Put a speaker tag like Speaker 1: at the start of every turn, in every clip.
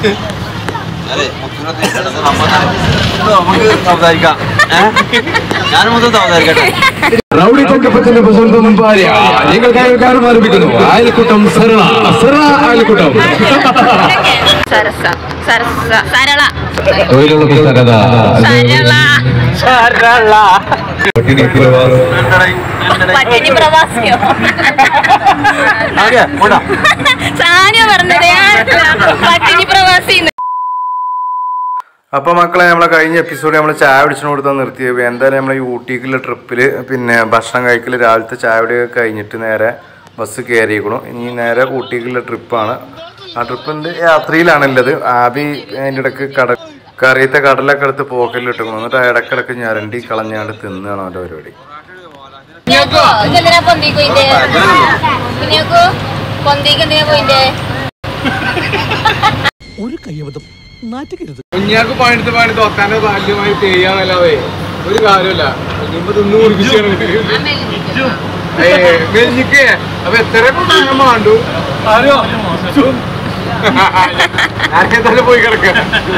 Speaker 1: നമുക്ക് സംസാരിക്കാം ഞാൻ മൊത്തം സംസാരിക്കട്ടെ
Speaker 2: റൗഡി കൊക്കപ്പത്തിന്റെ സ്വന്തം ഭാര്യ നിങ്ങൾക്കായി ഒരു കാര്യം ആരംഭിക്കുന്നു അയൽക്കൂട്ടം സരള സരള അയൽക്കൂട്ടം
Speaker 3: സരസ സരസ സരള
Speaker 2: തൊഴിലുറപ്പ് സരള
Speaker 3: സരള
Speaker 2: പട്ടിണി പ്രവാസം.
Speaker 3: പട്ടിണി പ്രവാസിയോ
Speaker 1: ഓക്കെ കൂടാ
Speaker 3: സാനിയ പറഞ്ഞത് പട്ടിണി പ്രവാസി
Speaker 4: അപ്പോൾ മക്കളെ നമ്മളെ കഴിഞ്ഞ എപ്പിസോഡ് നമ്മൾ ചായ പിടിച്ചിന് കൊടുത്താൽ നിർത്തിയത് എന്തായാലും നമ്മൾ ഈ ഊട്ടിക്കുള്ള ട്രിപ്പിൽ പിന്നെ ഭക്ഷണം കഴിക്കൽ രാവിലത്തെ ചായ കുടിയൊക്കെ കഴിഞ്ഞിട്ട് നേരെ ബസ് കയറിയിരിക്കണം ഇനി നേരെ ഊട്ടിക്കുള്ള ട്രിപ്പാണ് ആ ട്രിപ്പിൻ്റെ യാത്രയിലാണുള്ളത് ആബി അതിൻ്റെ ഇടയ്ക്ക് കട കറിയത്തെ കടലൊക്കെ എടുത്ത് പോക്കലിൽ ഇട്ടിക്കണം എന്നിട്ട് ആ ഇടക്കിടക്ക് ഞരണ്ടി കളഞ്ഞാണ്ട് തിന്നാണ് അവൻ്റെ പരിപാടി
Speaker 3: എന്തിനാ പൊന്തിക്ക് പോയിന്റെ കുഞ്ഞാക്കോ പൊന്തിക്ക് എന്തിനാ പോയിന്റെ
Speaker 2: കുഞ്ഞാക്ക് പണിത്ത് പണിത്ത് ഒത്താന്റെ ബാല്യമായി ചെയ്യാന്നല്ലാതെ ഒരു കാര്യമില്ല കുഞ്ഞുമ്പോ തിന്നു കുടിപ്പിച്ചാണ് മെഞ്ഞിക്ക് അപ്പൊ എത്ര കൊണ്ടാണ് മാണ്ടു ആരോ ഞാനെന്തായാലും പോയി കിടക്ക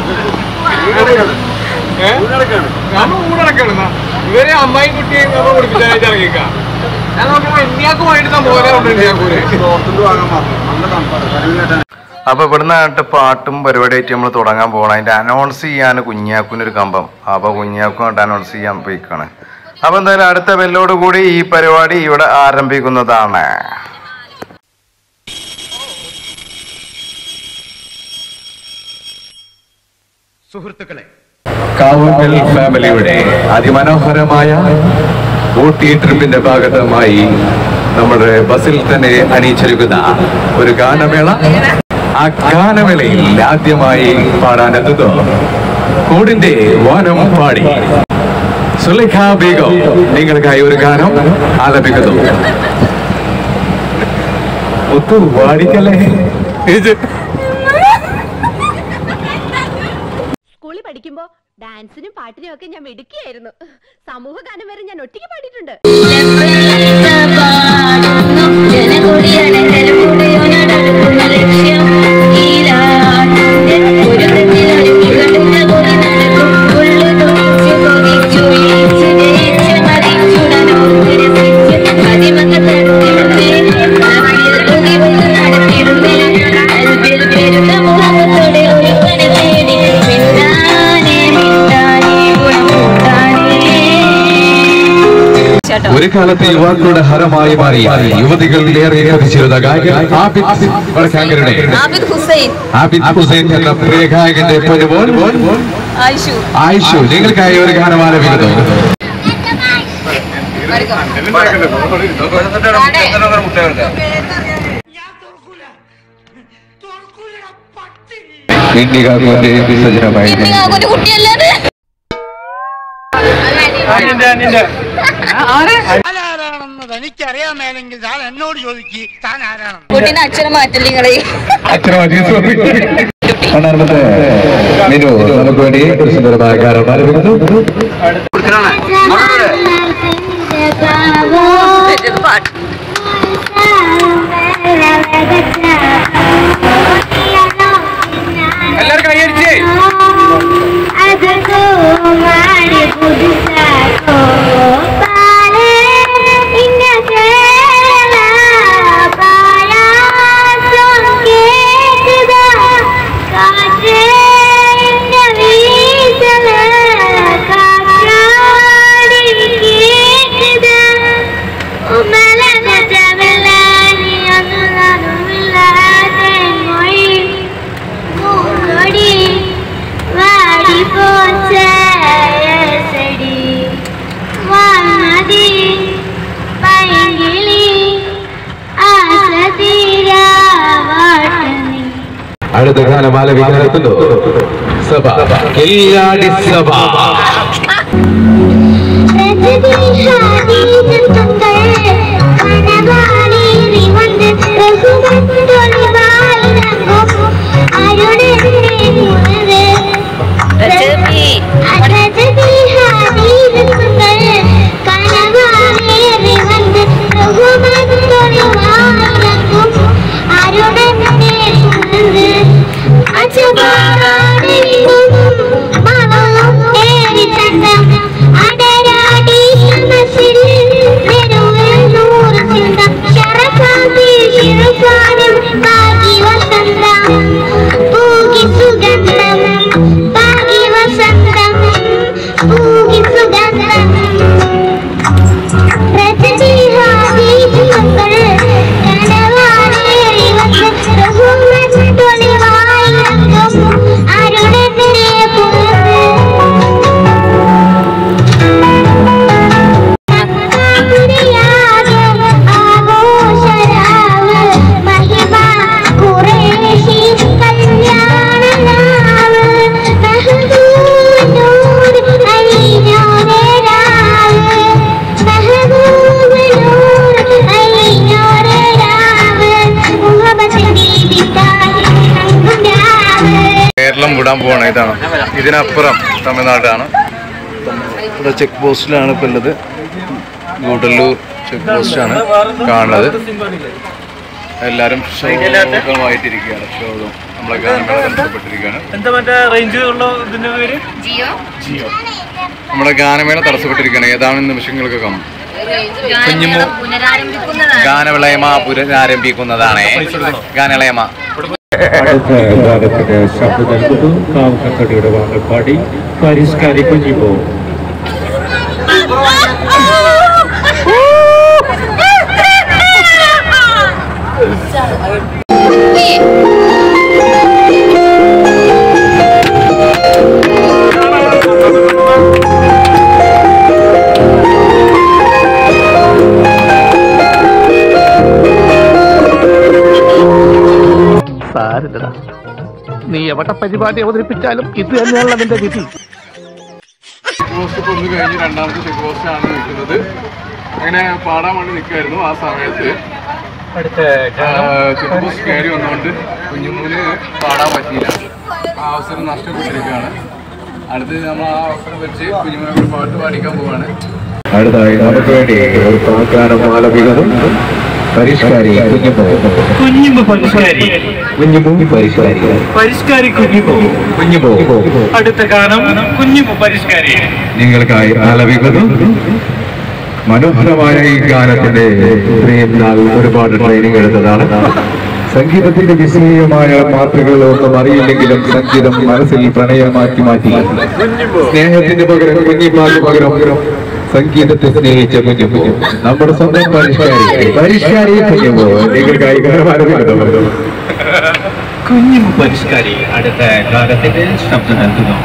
Speaker 2: ഞാൻ ഊടക്കാണ് ഇവരെ അമ്മായി കുട്ടിയും അപ്പൊ കുടിപ്പിച്ചാനായിട്ട് ഇറങ്ങിക്കാം ഞാൻ നോക്കുമ്പോ എന്യാക്ക് വേണ്ടി സംഭവം ഉണ്ട് ഞാൻ കൂടെ
Speaker 4: അപ്പോൾ ഇവിടുന്ന് ആയിട്ട് പാട്ടും പരിപാടിയായിട്ട് നമ്മൾ തുടങ്ങാൻ പോകണം അതിൻ്റെ അനൗൺസ് ചെയ്യാൻ കുഞ്ഞാക്കുനൊരു കമ്പം അപ്പോൾ കുഞ്ഞാക്കുമായിട്ട് അനൗൺസ് ചെയ്യാൻ പോയിക്കാണ് അപ്പോൾ എന്തായാലും അടുത്ത ബെല്ലോട് കൂടി ഈ പരിപാടി ഇവിടെ ആരംഭിക്കുന്നതാണ്
Speaker 2: സുഹൃത്തുക്കളെ കാവുങ്കൽ ഫാമിലിയുടെ അതിമനോഹരമായ ഊട്ടി ട്രിപ്പിന്റെ ഭാഗത്തുമായി നമ്മുടെ ബസ്സിൽ തന്നെ അണിയിച്ചൊരുക്കുന്ന ഒരു ഗാനമേള ആ ഗാനമേളയിൽ ആദ്യമായി പാടാനെത്തുന്നു കൂടിന്റെ വാനം പാടി സുലേഖ ബീഗം നിങ്ങൾക്കായി ഒരു ഗാനം ആലപിക്കുന്നു ഒത്തു പാടിക്കല്ലേ ഇത്
Speaker 5: സ്കൂളിൽ പഠിക്കുമ്പോ ഡാൻസിനും പാട്ടിനും ഒക്കെ ഞാൻ മിടുക്കിയായിരുന്നു സമൂഹ ഗാനം വരെ ഞാൻ ഒറ്റയ്ക്ക് പാടിയിട്ടുണ്ട്
Speaker 6: മുഖത്തോടെ ഒരു തേടി മിണ്ടാനേ മിണ്ടാനേ ഗുണമുണ്ടാനേ
Speaker 3: ചേട്ടോ
Speaker 2: ഒരു കാലത്ത് യുവാക്കളുടെ ഹരമായി മാറിയ യുവതികൾ ഏറെ കഥിച്ചിരുന്ന ഗായകൻ ആബിദ് വടക്കാങ്കരുടെ
Speaker 3: ആബിദ് ഹുസൈൻ
Speaker 2: ആബിദ് ഹുസൈൻ എന്ന പ്രിയ ഗായകന്റെ പൊന്നുപോൽ
Speaker 3: ആയിഷു
Speaker 2: ആയിഷു നിങ്ങൾക്കായി ഒരു ഗാനം ആലപിക്കുന്നു ഇന്ത്യകാരുടെ വിസർജനമായി
Speaker 3: കാക്കുന്റെ കുട്ടിയല്ലേ കുട്ടീനെ അച്ഛനെ മാറ്റില്ല നിങ്ങളെ
Speaker 2: രണ്ടാമത്തെ മിനു നമുക്ക് വേണ്ടി ഒരു സുന്ദരമായ ഗാനം ആലപിക്കുന്നു
Speaker 3: പാട്ട്
Speaker 2: എല്ലാവരും കൈയടിച്ചേ
Speaker 6: ಅದಕ್ಕೂ ಮಾಡಿ ಕುದಿಸಾಕೋ ಬಾಳೆ ಇನ್ನ ಕೇಳ ಪಾಯಾಸೋ ಕೇಳಿದ ಕಾಟ್ರೆ ಇನ್ನ ವೀಸಲ ಕಾಕಾಡಿ ಕೇಳಿದ ಉಮಲನ ಜಮಲ ನೀ ಅನುಲಾನು ಇಲ್ಲದೆ ಮೊಯ್ മൂടി വാടി പോച്ചടി വാനതി പൈകിളി ആസ തീരാവാട്ടനി
Speaker 2: അടുത്ത ഗാനം ആലപിക്കാൻ എത്തുന്നു സഭ കില്ലാടി സഭ
Speaker 6: രജതി ഹാദീൻ തങ്ങൾ കനവാണി റിവണ്ട് രഘുവന്തൊളിവായി രംഗം അരുണേ മുനത്
Speaker 3: രജനി
Speaker 6: രജതി ഹാദീൻ തങ്ങൾ കനവാണി റിവണ്ട് രഘുവന്തൊളിവായി രംഗം അരുണേ മുനത് അജബാ
Speaker 4: വെള്ളം വിടാൻ പോവാണ് ഇതാണ് ഇതിനപ്പുറം തമിഴ്നാടാണ് ഇവിടെ ചെക്ക് പോസ്റ്റിലാണ് ഇപ്പം ഉള്ളത് ഗൂഡല്ലൂർ ചെക്ക് പോസ്റ്റാണ് കാണുന്നത് എല്ലാവരും ശോകമായിട്ടിരിക്കുകയാണ് ശോകം നമ്മളെ ഗാനമേള തടസ്സപ്പെട്ടിരിക്കുകയാണ്
Speaker 2: എന്താ മറ്റേ റേഞ്ച് ഉള്ള ഇതിന്റെ പേര്
Speaker 3: ജിയോ
Speaker 4: ജിയോ നമ്മുടെ ഗാനമേള തടസ്സപ്പെട്ടിരിക്കുകയാണ് ഏതാനും നിമിഷങ്ങൾക്കകം കുഞ്ഞുമോ
Speaker 3: പുനരാരംഭിക്കുന്നതാണ്
Speaker 4: ഗാനവിളയമ പുനരാരംഭിക്കുന്നതാണ് ഗാനവിളയമ
Speaker 7: അടുത്ത ഗാനത്തിന് ശബ്ദം നൽകുന്നു കാവക്കക്കടിയുടെ വാങ്ങൽപ്പാടി പരിഷ്കാരി കുഞ്ഞിപ്പോ
Speaker 8: സാരില്ലടാ നീ എവിടെ പരിപാടി അവതരിപ്പിച്ചാലും ഇത് തന്നെയാണ് അതിന്റെ വിധി
Speaker 2: പോസ്റ്റ് ഇപ്പൊ ഒന്ന് കഴിഞ്ഞ് രണ്ടാമത്തെ ചെക്ക് പോസ്റ്റ് ആണ് നിൽക്കുന്നത് അങ്ങനെ പാടാൻ വേണ്ടി നിൽക്കുമായിരുന്നു ആ സമയത്ത് ചെക്ക് പോസ്റ്റ് കയറി വന്നുകൊണ്ട് കുഞ്ഞുമൂന് പാടാൻ പറ്റിയില്ല ആ അവസരം നഷ്ടപ്പെട്ടിരിക്കുകയാണ് അടുത്ത് നമ്മൾ ആ അവസരം വെച്ച് കുഞ്ഞുമൂനോട് പാട്ട് പാടിക്കാൻ പോവാണ്
Speaker 7: അടുത്തായി നമുക്ക് വേണ്ടി ഒരു പാക്കാനം ആലപികളും പരിഷ്കാരി കുഞ്ഞിപ്പോ
Speaker 8: കുഞ്ഞുമ്പ് പരിഷ്കാരി
Speaker 7: കുഞ്ഞിപ്പോ പരിഷ്കാരി
Speaker 8: പരിഷ്കാരി കുഞ്ഞുമ്പോ
Speaker 7: കുഞ്ഞിപ്പോ
Speaker 8: അടുത്ത ഗാനം കുഞ്ഞുമ്പ് പരിഷ്കാരി
Speaker 7: നിങ്ങൾക്കായി ആലപിക്കുന്നു മനോഹരമായ ഈ ഗാനത്തിന്റെ ഇത്രയും നാൾ ഒരുപാട് ട്രെയിനിങ് എടുത്തതാണ് സംഗീതത്തിന്റെ വിസ്മയമായ മാത്രകൾ ഒന്നും അറിയില്ലെങ്കിലും സംഗീതം മനസ്സിൽ പ്രണയമാക്കി മാറ്റി സ്നേഹത്തിന്റെ പകരം കുഞ്ഞിപ്പാക്ക് പകരം സംഗീതത്തെ സ്നേഹിച്ച കുഞ്ഞുമ്പോ നമ്മുടെ സ്വന്തം പരിഷ്കാരി പരിഷ്കാരി കുഞ്ഞുമ്പോ നിങ്ങൾക്കായി ഗാനം ആലപിക്കുന്നു
Speaker 8: കുഞ്ഞുമ്പ് പരിഷ്കാരി അടുത്ത ഗാനത്തിന്റെ ശബ്ദം നൽകുന്നു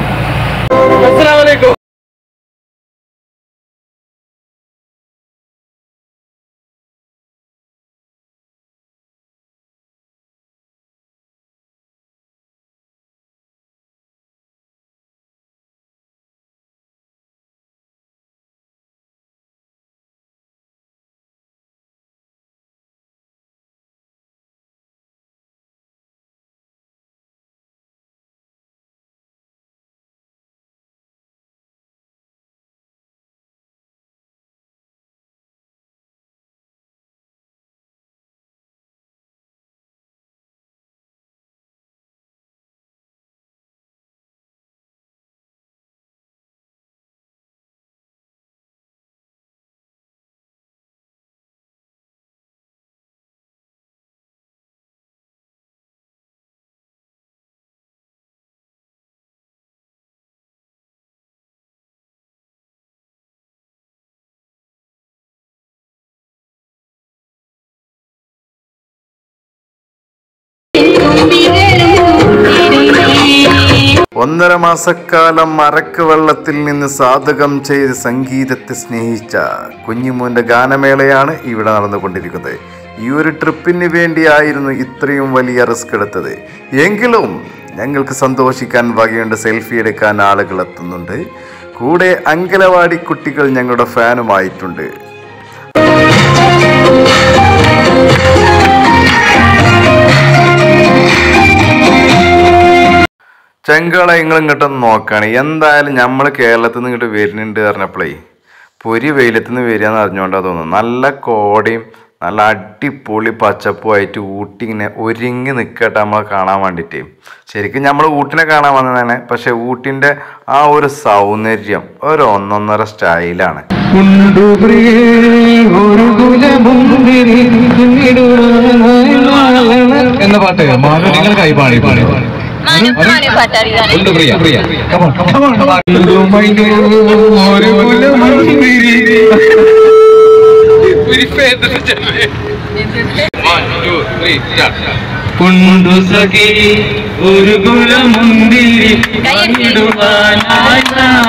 Speaker 4: ഒന്നര മാസക്കാലം മരക്ക് വെള്ളത്തിൽ നിന്ന് സാധകം ചെയ്ത് സംഗീതത്തെ സ്നേഹിച്ച കുഞ്ഞിമൂന്റെ ഗാനമേളയാണ് ഇവിടെ നടന്നുകൊണ്ടിരിക്കുന്നത് ഈ ഒരു ട്രിപ്പിന് വേണ്ടിയായിരുന്നു ഇത്രയും വലിയ റിസ്ക് എടുത്തത് എങ്കിലും ഞങ്ങൾക്ക് സന്തോഷിക്കാൻ വകയുണ്ട് സെൽഫി എടുക്കാൻ ആളുകൾ എത്തുന്നുണ്ട് കൂടെ അങ്കലവാടി കുട്ടികൾ ഞങ്ങളുടെ ഫാനുമായിട്ടുണ്ട് ചെങ്കള നിങ്ങൾ ഇങ്ങോട്ടൊന്ന് നോക്കുകയാണ് എന്തായാലും നമ്മൾ കേരളത്തിൽ നിന്ന് ഇങ്ങോട്ട് വരുന്നുണ്ട് പറഞ്ഞപ്പോഴേ പൊരി വെയിലത്ത് നിന്ന് വരിക എന്ന് അറിഞ്ഞുകൊണ്ടാ തോന്നുന്നു നല്ല കോടയും നല്ല അടിപൊളി പച്ചപ്പുമായിട്ട് ഊട്ടി ഇങ്ങനെ ഒരുങ്ങി നിൽക്കട്ടെ നമ്മളെ കാണാൻ വേണ്ടിയിട്ട് ശരിക്കും നമ്മൾ ഊട്ടിനെ കാണാൻ വന്നതാണ് പക്ഷെ ഊട്ടിൻ്റെ ആ ഒരു സൗന്ദര്യം ഒരു ഒന്നൊന്നര സ്റ്റൈലാണ്
Speaker 7: എന്ന പാട്ട് മാനു നിങ്ങൾക്കായി പാടി പാടി
Speaker 3: മനു പാട്ടറിയാണ്
Speaker 7: ഉണ്ട് പ്രിയ പ്രിയ Come on, come on, come on. ഒരു കുലമന്ദിരി. One, two, three, start.
Speaker 8: കുണ്ടു സഖി ഒരു കുലമുന്തിരി
Speaker 3: കൈയടിച്ച്.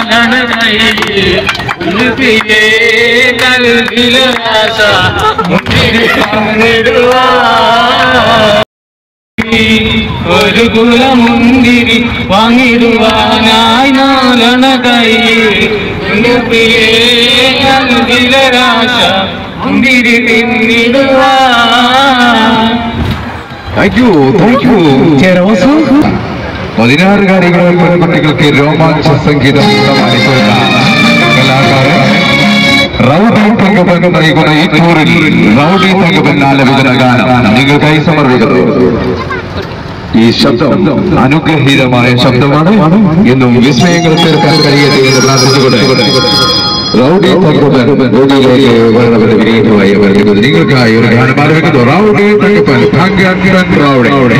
Speaker 8: ഒരു കുലമുന്തിരി വാങ്ങിടുവാനായി നാലണ കൈരാശ മുന്തിരി തിന്നിടുവാ
Speaker 7: Thank you, thank you. ചേരവാസു പതിനാറ് കാര്യങ്ങളിൽ പെൺകുട്ടികൾക്ക് രോമാഞ്ച സംഗീതം സമ്മാനിക്കുന്ന കലാകാരൻ റൗഡി തങ്കപ്പൻ നൽകുന്ന ഈ ടൂറിൽ റൗഡി തങ്കപ്പൻ ആലപിക്കുന്ന ഗാനം നിങ്ങൾക്കായി സമർപ്പിക്കുന്നു ഈ ശബ്ദം അനുഗ്രഹീതമായ ശബ്ദമാണ് എന്നും വിസ്മയങ്ങൾ തീർക്കാൻ കഴിയട്ടെ എന്ന് പ്രാർത്ഥിച്ചുകൊണ്ട് റൗഡി തങ്കപ്പൻ ഭൂമിയിലേക്ക് വരണമെന്ന് വിനീതമായി അഭ്യർത്ഥിക്കുന്നു നിങ്ങൾക്കായി ഒരു ഗാനം ആരംഭിക്കുന്നു റൗഡി തങ്കപ്പൻ തങ്കപ്പൻ റൗഡി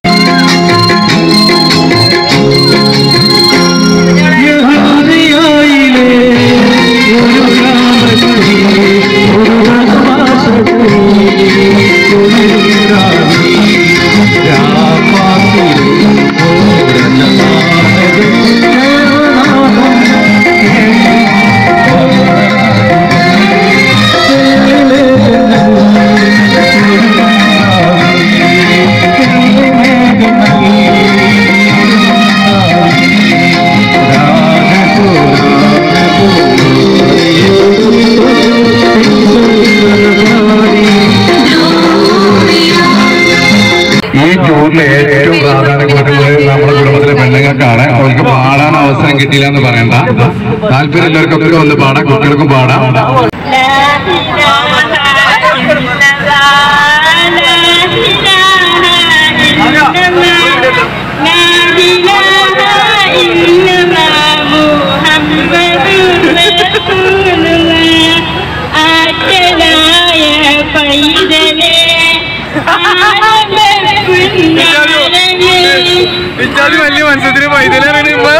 Speaker 7: ഈ ടൂറിൽ ഏറ്റവും പ്രാധാന്യം കൊടുക്കുന്നത് നമ്മുടെ കുടുംബത്തിലെ പെണ്ണുങ്ങൾക്കാണ് അവർക്ക് പാടാൻ അവസരം കിട്ടിയില്ല എന്ന് പറയണ്ട താല്പര്യം എല്ലാവർക്കൊക്കെ ഒന്ന് പാടാം കുട്ടികൾക്കും പാടാം
Speaker 2: വലിയ മത്സരത്തിന് പൈതലാണ് ഇപ്പൊ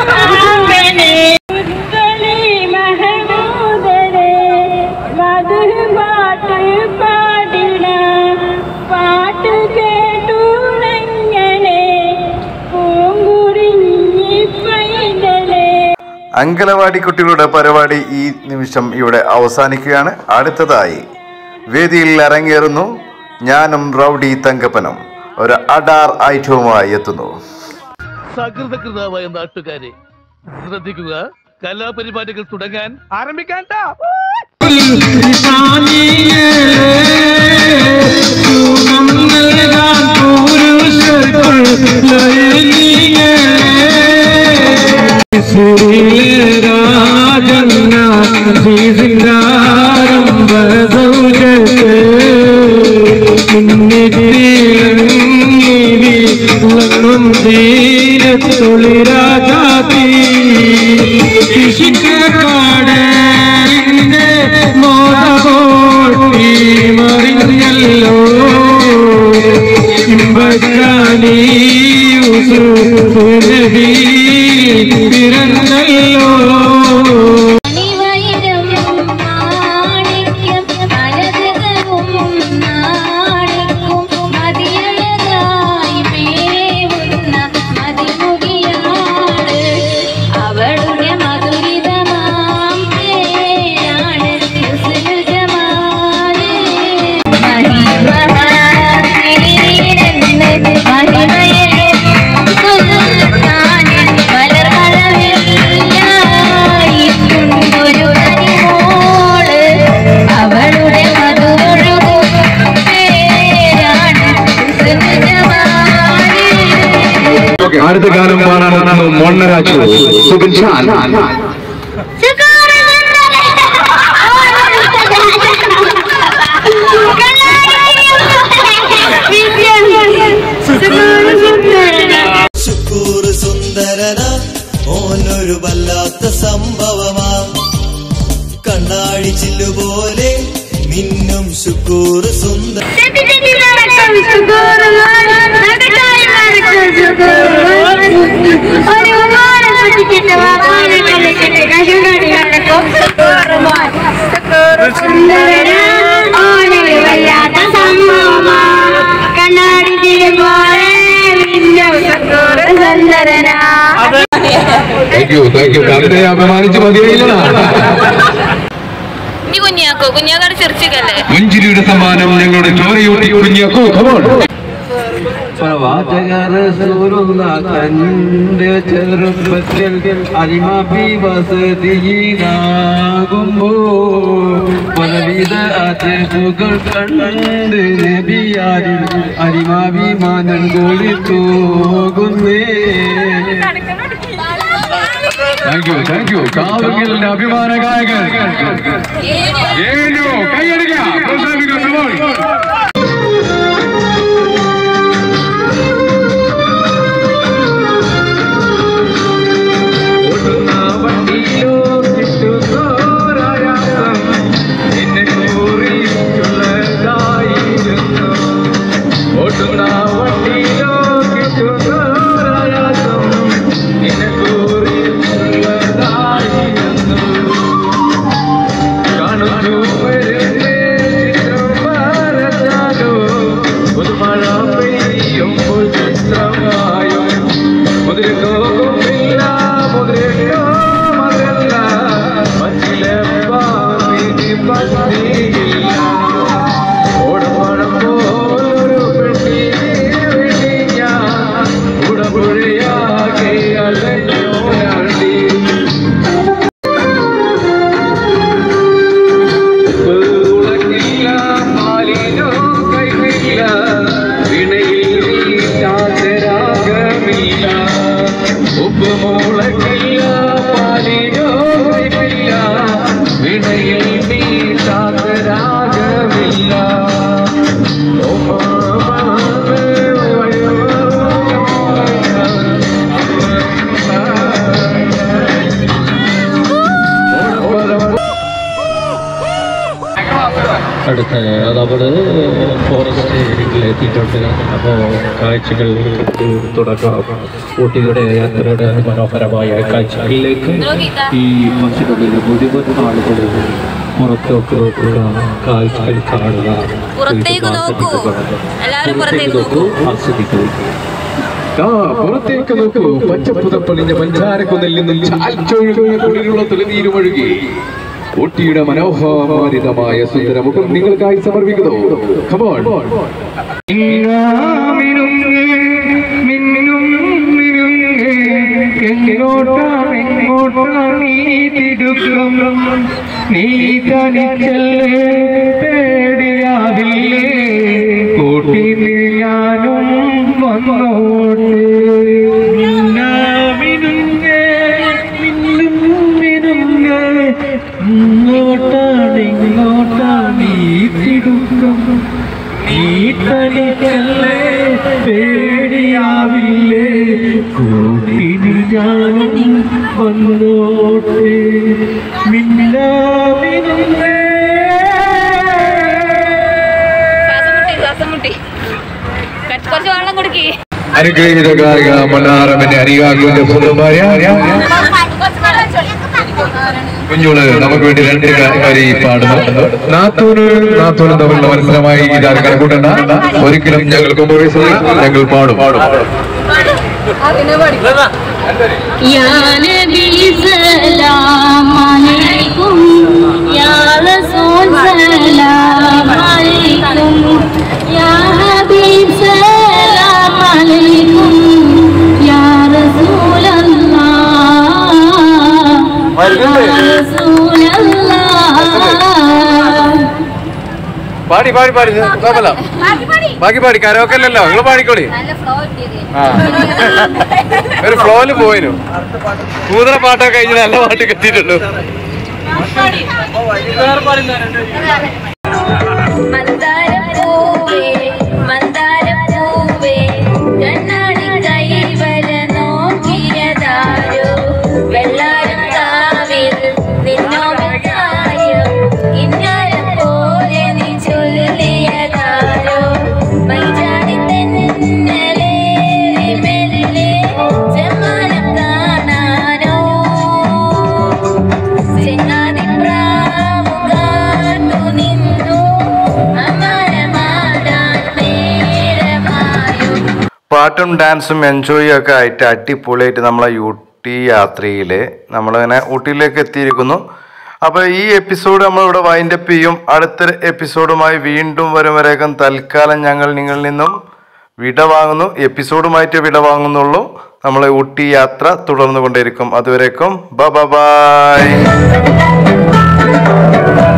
Speaker 6: പാട്ട് കേട്ടു നെങ്ങനെ പൂങ്കുറിഞ്ഞി പൈതലേ
Speaker 4: അങ്കലവാടി കുട്ടികളുടെ പരിപാടി ഈ നിമിഷം ഇവിടെ അവസാനിക്കുകയാണ് അടുത്തതായി വേദിയിൽ അരങ്ങേറുന്നു ഞാനും റൗഡി തങ്കപ്പനും ഒരു അഡാർ ഐറ്റവുമായി എത്തുന്നു
Speaker 8: സകൃതകൃതാവായ നാട്ടുകാരെ ശ്രദ്ധിക്കുക കലാപരിപാടികൾ തുടങ്ങാൻ ആരംഭിക്കാൻ
Speaker 6: അണിവൈരം മാണിക്യം അലതകവും നാണിക്കും മതിയഴകായി മേവുന്ന മതിമുകിയാണ് അവളുടെ മധുരിതമാം പേരാണ് ഹുസ്നുജമാല്. മഹിമഹാസീരന്ന് മഹിമയെ സുൽത്താന് മലർമഴവില്ലായിട്ടുണ്ടൊരു കനിമോള്. അവളുടെ മധുരൊഴുകും പേരാണ് ഹുസ്നുജമാല്.
Speaker 7: അടുത്ത കാലം പാടാൻ മൊണ്ണരാജു സുബിൻ ഷാൻ
Speaker 9: ശുക്കൂർ സുന്ദരന ഓനൊരു വല്ലാത്ത സംഭവമാ കണ്ണാടി ചില്ലുപോലെ മിന്നും ശുക്കൂർ സുന്ദര
Speaker 6: വല്ലാത്ത സംഭവമാ കണ്ണാടി പോലെ സുന്ദരനാ
Speaker 7: താങ്ക് യു താങ്ക് യു കവിതയെ അപമാനിച്ച് മതിയായില്ല
Speaker 3: ഇനി കുഞ്ഞാക്കോ കുഞ്ഞാക്കാട് ചിരിച്ചിക്കല്ലേ
Speaker 7: പുഞ്ചിരിയുടെ സമ്മാനം ഞങ്ങളുടെ ചോരയൂട്ടി കുഞ്ഞാക്കോ കമോൺ
Speaker 1: തന്റെ ചെറുപ്പത്തിൽ അരിമാപി വസതിയിലാകുമ്പോ പലവിധ അതിർപ്പുകൾ കണ്ട് നബിയാരിൽ അരിമാഭിമാനം കൊളിത്തോകുന്നേ
Speaker 7: താങ്ക് യു താങ്ക് യു കാവ്യങ്ങളുടെ അഭിമാന ഗായകൻ ഏനു കൈയടിക്കുക പ്രോത്സാഹിപ്പിക്കുക come on. ഓടുന്ന വണ്ടിയിലോ കിട്ടുന്നോരായാസം നിന്നെ കുറിച്ചുള്ളതായിരുന്നു ഓടുന്ന വണ്ടിയിലോ കിട്ടുന്നോരായാസം നിന്നെ കുറിച്ചുള്ളതായിരുന്നു കാണുന്നു വരുന്നേ ചിത്രമാരോ പുതുമഴ പെയ്യുമ്പോൾ ചിത്രമായോ മുതിരുന്നില്ല മുതിരോ മതല്ല മച്ചിലെ പാവിനി പത്തിയില്ല ഓടപ്പഴം പോലൊരു പെട്ടി ഞാൻ ഉടപുഴയാകെ അലഞ്ഞോരാണ്ടി ഉളക്കില്ല പാലിനോ കൈവില്ല വിണയിൽ വീട്ടാത്ത രാഗമില്ല ഉപ്പ് മുളക്കില്ല പാലിനോ കൈവില്ല വിണയിൽ വീട്ടാത്ത രാഗമില്ല ഓ
Speaker 10: അടുത്ത നമ്മൾ ഫോറസ്റ്റ് ഏരിയയിൽ എത്തിയിട്ടുണ്ട് അപ്പോൾ കാഴ്ചകൾ തുടക്കം ഊട്ടിയുടെ യാത്രയുടെ മനോഹരമായ കാഴ്ചകളിലേക്ക് ഈ ബസ്സിനുള്ളിൽ മുഴുവൻ ആളുകളും പുറത്തോട്ട് നോക്കുക കാഴ്ചകൾ കാണുക
Speaker 3: പുറത്തേക്ക് നോക്കൂ എല്ലാവരും പുറത്തേക്ക് നോക്കൂ
Speaker 10: ആസ്വദിക്കുക
Speaker 7: ആ പുറത്തേക്ക് നോക്കൂ പച്ചപ്പുതപ്പണിഞ്ഞ പഞ്ചാരക്കുന്നിൽ നിന്നും ചാൽച്ചൊഴുകുന്ന കുളിരുള്ള തുലനീരുമൊഴുകി ഊട്ടിയുടെ മനോഹാരിതമായ സുന്ദരമുഖം നിങ്ങൾക്കായി സമർപ്പിക്കുന്നു കമോൺ എങ്ങോട്ടാണ് എങ്ങോട്ടാണ് നീ തിടുക്കം നീ തനിച്ചല്ലേ പേടിയാവില്ലേ കൂട്ടിന് ഞാനും വന്നോട്ടെ മിനുങ്ങേ, മിന്നും മിനുങ്ങേ, ഇങ്ങോട്ടാണ് ഇങ്ങോട്ടാണ് ഈ തിടുക്കം നീ തനിച്ചല്ലേ പേടിയാവില്ലേ കൂട്ടിന് ഞാനും വന്നോട്ടെ മിന്ന മിനുങ്ങേ
Speaker 3: ശ്വാസം മുട്ടി ശ്വാസം മുട്ടി കുറച്ച് കുറച്ച് വെള്ളം കൊടുക്കേ
Speaker 7: അനുഗ്രഹീത ഗായിക മണ്ണാറമ്മന്റെ അനികാകുവിന്റെ സ്വന്തമായ കുഞ്ഞോള് നമുക്ക് വേണ്ടി രണ്ട് കാരി പാടുന്നു നാത്തൂന് നാത്തൂനും തമ്മിലുള്ള മത്സരമായി ഇതാരും കണക്കൂട്ടണ്ട ഒരിക്കലും ഞങ്ങൾ കോംപ്രമൈസ് ഞങ്ങൾ പാടും
Speaker 6: या नबी सलाम अलैकुम या रसूल सलाम अलैकुम या हबीब सलाम अलैकुम या रसूल अल्लाह या रसूल अल्लाह
Speaker 7: പാടി പാടി പാടി കുഴപ്പമില്ല ബാക്കി പാടി കരോക്കെ അല്ലല്ലോ നിങ്ങൾ പാടിക്കോളി
Speaker 3: നല്ല ഫ്ലോ കിട്ടിയത്
Speaker 7: ആ ഒരു ഫ്ലോയില് പോയിനു കൂതറ പാട്ടൊക്കെ കഴിഞ്ഞ് നല്ല പാട്ട് കെട്ടിയിട്ടുള്ളൂ
Speaker 3: മന്ദാരപ്പൂവേ മന്ദാരപ്പൂവേ കണ്ണാടി കൈവര നോക്കിയതാരോ വെള്ളാരം കാവിൽ നിന്നോടായോ ഇന്നാരം പോലെ നീ ചൊല്ലിയതാരോ മൈജാടി തെന്നലേ മെല്ലെ ചെമ്മാനം കാണാനോ ചെങ്ങാതി പ്രാവുകാർക്കു നിന്നു അമരമാടാൻ നേരമായോ
Speaker 4: പാട്ടും ഡാൻസും എൻജോയും ഒക്കെ ആയിട്ട് അടിപൊളിയായിട്ട് നമ്മളെ ഊട്ടി യാത്രയിൽ നമ്മളിങ്ങനെ ഊട്ടിയിലേക്ക് എത്തിയിരിക്കുന്നു അപ്പോൾ ഈ എപ്പിസോഡ് നമ്മളിവിടെ വൈൻഡ് അപ്പ് ചെയ്യും അടുത്ത എപ്പിസോഡുമായി വീണ്ടും വരും വരേക്കും തൽക്കാലം ഞങ്ങൾ നിങ്ങളിൽ നിന്നും വിട വാങ്ങുന്നു എപ്പിസോഡുമായിട്ട് വിട വാങ്ങുന്നുള്ളൂ നമ്മളെ ഊട്ടി യാത്ര തുടർന്നു കൊണ്ടിരിക്കും അതുവരേക്കും ബ ബ ബൈ